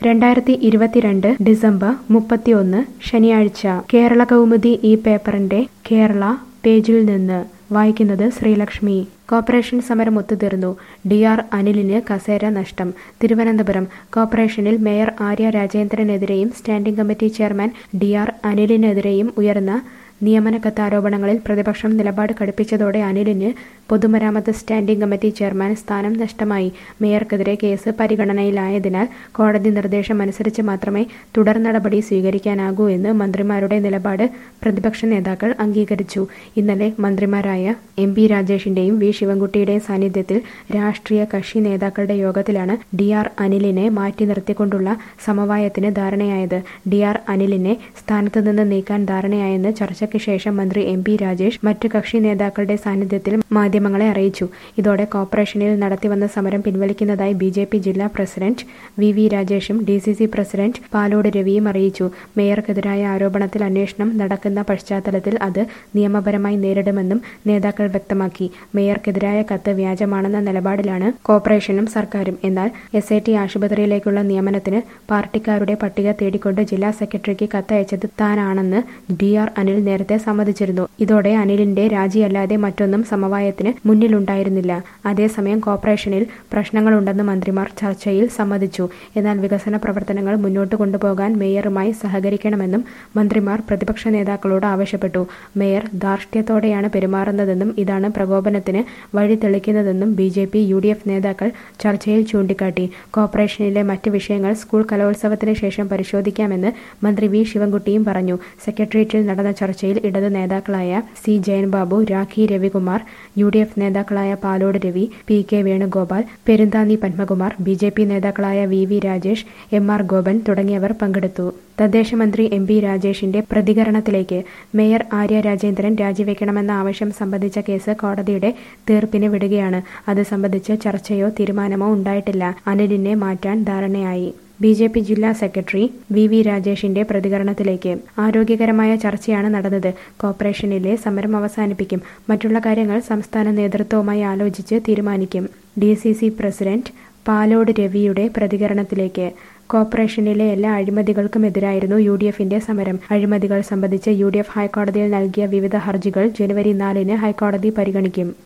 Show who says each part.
Speaker 1: രണ്ടായിരത്തി ഇരുപത്തിരണ്ട് ഡിസംബർ മുപ്പത്തിയൊന്ന് ശനിയാഴ്ച കേരള കൗമുദി ഈ പേപ്പറിന്റെ കേരള പേജിൽ നിന്ന് വായിക്കുന്നത് ശ്രീലക്ഷ്മി കോർപ്പറേഷൻ സമരം ഒത്തുതീർന്നു ഡി ആർ അനിലിന് കസേര നഷ്ടം തിരുവനന്തപുരം കോർപ്പറേഷനിൽ മേയർ ആര്യ രാജേന്ദ്രനെതിരെയും standing committee chairman D R അനിലിനെതിരെയും ഉയർന്ന നിയമന കത്താരോപണങ്ങളിൽ പ്രതിപക്ഷം നിലപാട് കടുപ്പിച്ചതോടെ അനിലിന് പൊതുമരാമത്ത് സ്റ്റാൻഡിംഗ് കമ്മിറ്റി ചെയർമാൻ സ്ഥാനം നഷ്ടമായി മേയർക്കെതിരെ കേസ് പരിഗണനയിലായതിനാൽ കോടതി നിർദ്ദേശം അനുസരിച്ച് മാത്രമേ തുടർ നടപടി സ്വീകരിക്കാനാകൂ എന്ന് മന്ത്രിമാരുടെ നിലപാട് പ്രതിപക്ഷ നേതാക്കൾ അംഗീകരിച്ചു ഇന്നലെ മന്ത്രിമാരായ എം പി രാജേഷിന്റെയും വി ശിവൻകുട്ടിയുടെയും സാന്നിധ്യത്തിൽ രാഷ്ട്രീയ കക്ഷി നേതാക്കളുടെ യോഗത്തിലാണ് ഡി ആർ അനിലിനെ മാറ്റി നിർത്തിക്കൊണ്ടുള്ള സമവായത്തിന് ധാരണയായത് ഡി ആർ അനിലിനെ സ്ഥാനത്ത് നിന്ന് നീക്കാൻ ധാരണയായെന്ന് ചർച്ചയ്ക്ക് ശേഷം മന്ത്രി എം പി രാജേഷ് മറ്റു കക്ഷി നേതാക്കളുടെ സാന്നിധ്യത്തിൽ മാധ്യമങ്ങളെ അറിയിച്ചു ഇതോടെ കോർപ്പറേഷനിൽ നടത്തിവന്ന സമരം പിൻവലിക്കുന്നതായി ബി ജെ പി ജില്ലാ പ്രസിഡന്റ് വി വി രാജേഷും D C C president Palode രവിയും അറിയിച്ചു മേയർക്കെതിരായ ആരോപണത്തിൽ അന്വേഷണം നടക്കുന്ന പശ്ചാത്തലത്തിൽ അത് നിയമപരമായി നേരിടുമെന്നും നേതാക്കൾ വ്യക്തമാക്കി മേയർക്കെതിരായ കത്ത് വ്യാജമാണെന്ന നിലപാടിലാണ് കോർപ്പറേഷനും സർക്കാരും എന്നാൽ എസ് ഐ ടി ആശുപത്രിയിലേക്കുള്ള നിയമനത്തിന് പാർട്ടിക്കാരുടെ പട്ടിക തേടിക്കൊണ്ട് ജില്ലാ സെക്രട്ടറിക്ക് കത്തയച്ചത് താനാണെന്ന് ഡി ആർ അനിൽ നേരത്തെ സമ്മതിച്ചിരുന്നു ഇതോടെ അനിലിന്റെ രാജിയല്ലാതെ മറ്റൊന്നും സമവായത്തിന് മുന്നിലുണ്ടായിരുന്നില്ല അതേസമയം കോർപ്പറേഷനിൽ പ്രശ്നങ്ങളുണ്ടെന്ന് മന്ത്രിമാർ ചർച്ചയിൽ സമ്മതിച്ചു എന്നാൽ വികസന പ്രവർത്തനങ്ങൾ മുന്നോട്ട് കൊണ്ടുപോകാൻ മേയറുമായി സഹകരിക്കണമെന്നും മന്ത്രിമാർ പ്രതിപക്ഷ നേതാക്കളോട് ആവശ്യപ്പെട്ടു മേയർ ധാർഷ്ട്യത്തോടെയാണ് പെരുമാറുന്നതെന്നും ഇതാണ് പ്രകോപനത്തിന് വഴി തെളിക്കുന്നതെന്നും B J P U D F നേതാക്കൾ ചർച്ചയിൽ ചൂണ്ടിക്കാട്ടി കോർപ്പറേഷനിലെ മറ്റ് വിഷയങ്ങൾ സ്കൂൾ കലോത്സവത്തിന് ശേഷം പരിശോധിക്കാമെന്ന് മന്ത്രി വി ശിവൻകുട്ടിയും പറഞ്ഞു സെക്രട്ടേറിയറ്റിൽ നടന്ന ചർച്ചയിൽ ഇടത് നേതാക്കളായ C Jayanbabu Rakhi Ravikumar U D F നേതാക്കളായ Palode Ravi P K Venugopal Perunthanni Padmakumar B J P നേതാക്കളായ V V Rajesh M R Gopan തുടങ്ങിയവർ പങ്കെടുത്തു തദ്ദേശ മന്ത്രി എം പി രാജേഷിന്റെ പ്രതികരണത്തിലേക്ക് മേയർ ആര്യ രാജേന്ദ്രൻ രാജിവെക്കണമെന്ന ആവശ്യം സംബന്ധിച്ച കേസ് കോടതിയുടെ തീർപ്പിന് വിടുകയാണ് അത് സംബന്ധിച്ച് ചർച്ചയോ തീരുമാനമോ ഉണ്ടായിട്ടില്ല അനിലിനെ മാറ്റാൻ ധാരണയായി ബി ജെ പി ജില്ലാ സെക്രട്ടറി വി വി രാജേഷിന്റെ പ്രതികരണത്തിലേക്ക് ആരോഗ്യകരമായ ചർച്ചയാണ് നടന്നത് കോർപ്പറേഷനിലെ സമരം അവസാനിപ്പിക്കും മറ്റുള്ള കാര്യങ്ങൾ സംസ്ഥാന നേതൃത്വവുമായി ആലോചിച്ച് തീരുമാനിക്കും D C C president Palode രവിയുടെ പ്രതികരണത്തിലേക്ക് കോർപ്പറേഷനിലെ എല്ലാ അഴിമതികൾക്കുമെതിരായിരുന്നു യു ഡി എഫിന്റെ സമരം അഴിമതികൾ സംബന്ധിച്ച് യു ഡി എഫ് ഹൈക്കോടതിയിൽ നൽകിയ വിവിധ ഹർജികൾ ജനുവരി നാലിന് ഹൈക്കോടതി പരിഗണിക്കും